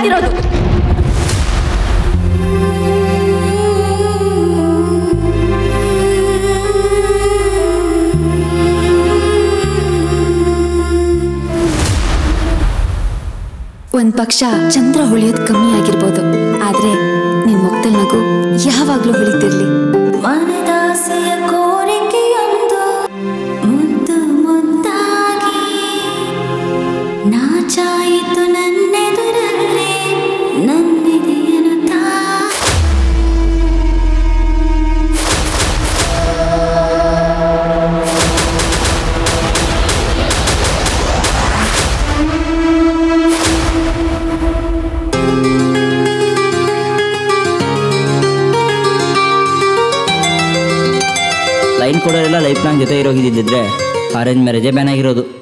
ಬಂದಿರೋದು ಒಂದ್ ಪಕ್ಷ ಚಂದ್ರ ಹೊಳಿಯೋದ್ ಕಮ್ಮಿ ಆಗಿರ್ಬೋದು ಆದ್ರೆ ನಿನ್ ಮುಕ್ತಲ್ ನಗು ಯಾವಾಗ್ಲೂ ಹೊಳಿತಿರ್ಲಿ ಮನದಾಸೆಯ ಕೋರಿಕೆಯೊಂದು ಮುದ್ದು ಮುದ್ದಾಗಿ ನಾಚಾಯಿತು ನನ್ನೆದುರಲ್ಲೇ ನನ್ನಿದೆಯನು ತಾ ಲೈನ್ ಕೊಡೋರೆಲ್ಲ ಲೈಫ್ ಲಾಂಗ್ ಜೊತೆ ಇರೋಗಿದ್ದಿದ್ರೆ ಅರೇಂಜ್ ಮ್ಯಾರೇಜೇ ಬ್ಯಾನ್ ಆಗಿರೋದು